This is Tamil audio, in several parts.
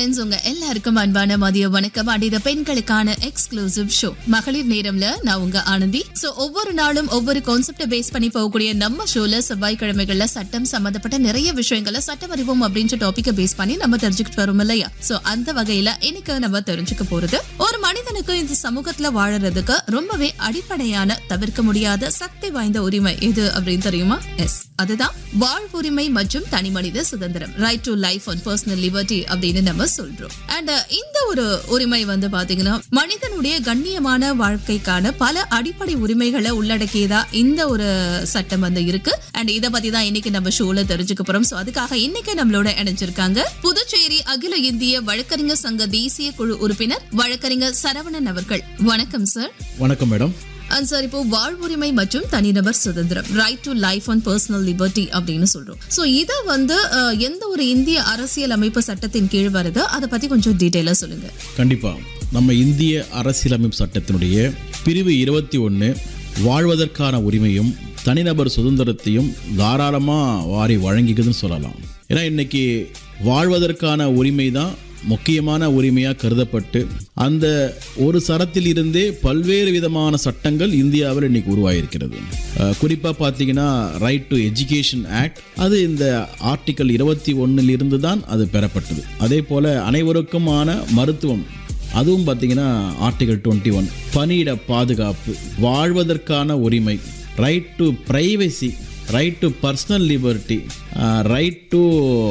ஃப்ரெண்ட்ஸ் உங்க எல்லாருக்கும் அன்பான மதிய வணக்கம் அண்ட் இது பெண்களுக்கான எக்ஸ்க்ளூசிவ் ஷோ மகளிர் நேரம்ல நான் உங்க ஆனந்தி சோ ஒவ்வொரு நாளும் ஒவ்வொரு கான்செப்ட பேஸ் பண்ணி போகக்கூடிய நம்ம ஷோல செவ்வாய்க்கிழமைகள்ல சட்டம் சம்பந்தப்பட்ட நிறைய விஷயங்களை சட்டம் அறிவோம் அப்படின்ற டாபிக்க பேஸ் பண்ணி நம்ம தெரிஞ்சுக்கிட்டு வரோம் இல்லையா சோ அந்த வகையில இன்னைக்கு நம்ம தெரிஞ்சுக்க போறது ஒரு மனிதனுக்கு இந்த சமூகத்துல வாழறதுக்கு ரொம்பவே அடிப்படையான தவிர்க்க முடியாத சக்தி வாய்ந்த உரிமை எது அப்படின்னு தெரியுமா எஸ் அதுதான் வாழ்வுரிமை மற்றும் தனி மனித சுதந்திரம் right to life and personal liberty அப்படின்னு நம்ம சொல்றோம் அண்ட் இந்த ஒரு உரிமை வந்து பாத்தீங்கன்னா மனிதனுடைய கண்ணியமான வாழ்க்கைக்கான பல அடிப்படை உரிமைகளை உள்ளடக்கியதா இந்த ஒரு சட்டம் வந்து இருக்கு அண்ட் இத பத்தி தான் இன்னைக்கு நம்ம ஷோல தெரிஞ்சுக்க போறோம் சோ அதுக்காக இன்னைக்கு நம்மளோட இணைஞ்சிருக்காங்க புதுச்சேரி அகில இந்திய வழக்கறிஞர் சங்க தேசிய குழு உறுப்பினர் வழக்கறிஞர் சரவணன் அவர்கள் வணக்கம் சார் வணக்கம் மேடம் அண்ட் சார் இப்போ வாழ்வுரிமை மற்றும் தனிநபர் சுதந்திரம் right to life and personal liberty அப்படின்னு சொல்றோம் சோ இத வந்து அஹ், எந்த ஒரு இந்திய அரசியல் அமைப்பு சட்டத்தின் கீழ் வருதோ அதை பத்தி கொஞ்சம் டீட்டெயிலா சொல்லுங்க கண்டிப்பாக நம்ம இந்திய அரசியலமைப்பு சட்டத்தினுடைய பிரிவு இருபத்தி ஒன்று வாழ்வதற்கான உரிமையும் தனிநபர் சுதந்திரத்தையும் தாராளமாக வாரி வழங்கிக்குதுன்னு சொல்லலாம் ஏன்னா இன்னைக்கு வாழ்வதற்கான உரிமை தான் முக்கியமான உரிமையாக கருதப்பட்டு அந்த ஒரு சரத்தில் இருந்தே பல்வேறு விதமான சட்டங்கள் இந்தியாவில் இன்னைக்கு உருவாகியிருக்கிறது குறிப்பாக பார்த்தீங்கன்னா ரைட் டு எஜுகேஷன் ஆக்ட் அது இந்த ஆர்டிக்கல் இருபத்தி ஒன்றிலிருந்து தான் அது பெறப்பட்டது அதே போல் அனைவருக்குமான மருத்துவம் அதுவும் பார்த்தீங்கன்னா ஆர்டிகல் டுவெண்ட்டி ஒன் பணியிட பாதுகாப்பு வாழ்வதற்கான உரிமை right to privacy right to personal liberty right to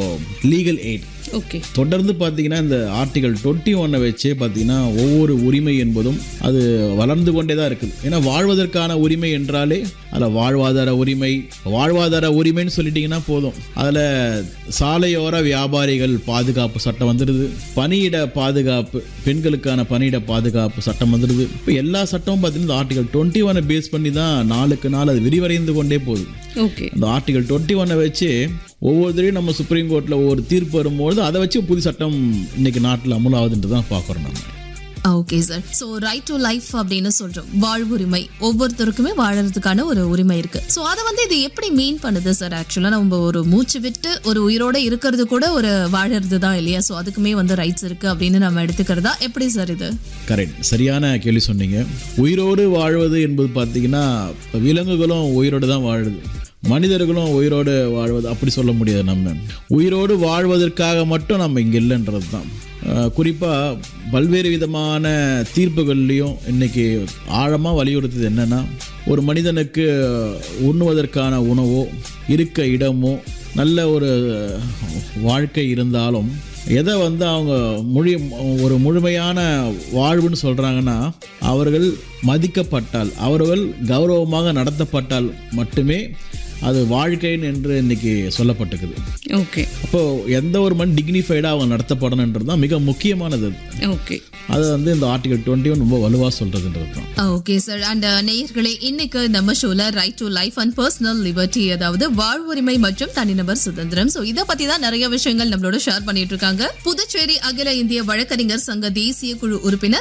legal aid okay தொடர்ந்து பார்த்தீங்கன்னா இந்த ஆர்டிகல் டுவெண்ட்டி ஒன்னை வச்சே பார்த்தீங்கன்னா ஒவ்வொரு உரிமை என்பதும் அது வளர்ந்து கொண்டே தான் இருக்குது ஏன்னா வாழ்வதற்கான உரிமை என்றாலே அதில் வாழ்வாதார உரிமை வாழ்வாதார உரிமைன்னு சொல்லிட்டீங்கன்னா போதும் அதில் சாலையோர வியாபாரிகள் பாதுகாப்பு சட்டம் வந்துடுது பணியிட பாதுகாப்பு பெண்களுக்கான பணியிட பாதுகாப்பு சட்டம் வந்துடுது இப்போ எல்லா சட்டமும் பார்த்தீங்கன்னா ஆர்டிகல் டுவெண்ட்டி ஒன்னை பேஸ் பண்ணி தான் நாளுக்கு நாள் அது விரிவடைந்து கொண்டே போகுது ஓகே அந்த ஆர்டிகல் டுவெண்ட்டி ஒன்னை வச்சு ஒவ்வொருத்தரையும் நம்ம சுப்ரீம் கோர்ட்டில் ஒவ்வொரு தீர்ப்பு வரும்போது அதை வச்சு புது சட்டம் இன்னைக்கு நாட்டில் அமுலாகுதுன்றது தான் பார்க்குறோம் நம்ம okay sir so right to life அப்படின்னு சொல்றோம் வாழ்வுரிமை ஒவ்வொருத்தருக்குமே வாழறதுக்கான ஒரு உரிமை இருக்கு ஸோ அதை வந்து இது எப்படி மீன் பண்ணுது சார் ஆக்சுவலாக நம்ம ஒரு மூச்சு விட்டு ஒரு உயிரோட இருக்கிறது கூட ஒரு வாழறது தான் இல்லையா ஸோ அதுக்குமே வந்து ரைட்ஸ் இருக்கு அப்படின்னு நம்ம எடுத்துக்கிறதா எப்படி சார் இது கரெக்ட் சரியான கேள்வி சொன்னீங்க உயிரோடு வாழ்வது என்பது பார்த்தீங்கன்னா இப்ப விலங்குகளும் உயிரோடு தான் வாழுது மனிதர்களும் உயிரோடு வாழ்வது அப்படி சொல்ல முடியாது நம்ம உயிரோடு வாழ்வதற்காக மட்டும் நம்ம இங்கே இல்லைன்றது தான் குறிப்பாக பல்வேறு விதமான தீர்ப்புகள்லையும் இன்னைக்கு ஆழமாக வலியுறுத்துது என்னென்னா ஒரு மனிதனுக்கு உண்ணுவதற்கான உணவோ இருக்க இடமோ நல்ல ஒரு வாழ்க்கை இருந்தாலும் எதை வந்து அவங்க முழு ஒரு முழுமையான வாழ்வுன்னு சொல்கிறாங்கன்னா அவர்கள் மதிக்கப்பட்டால் அவர்கள் கௌரவமாக நடத்தப்பட்டால் மட்டுமே அது வாழ்க்கைன்னு என்று இன்னைக்கு சொல்லப்பட்டிருக்குது ஓகே அப்போ எந்த ஒரு மண் டிக்னிஃபைடாக அவங்க நடத்தப்படணுன்றது தான் மிக முக்கியமானது அது. ஓகே அது வந்து இந்த ஆர்டிகல் டுவெண்ட்டி ஒன் ரொம்ப வலுவாக சொல்கிறதுன்றது தான் ஓகே சார் அண்ட் நேயர்களே இன்னைக்கு நம்ம ஷோல right to life and personal liberty அதாவது வாழ்வுரிமை மற்றும் தனிநபர் சுதந்திரம் ஸோ இதை பத்தி தான் நிறைய விஷயங்கள் நம்மளோட ஷேர் பண்ணிட்டு இருக்காங்க புதுச்சேரி அகில இந்திய வழக்கறிஞர் சங்க தேசிய குழு உறுப்பினர்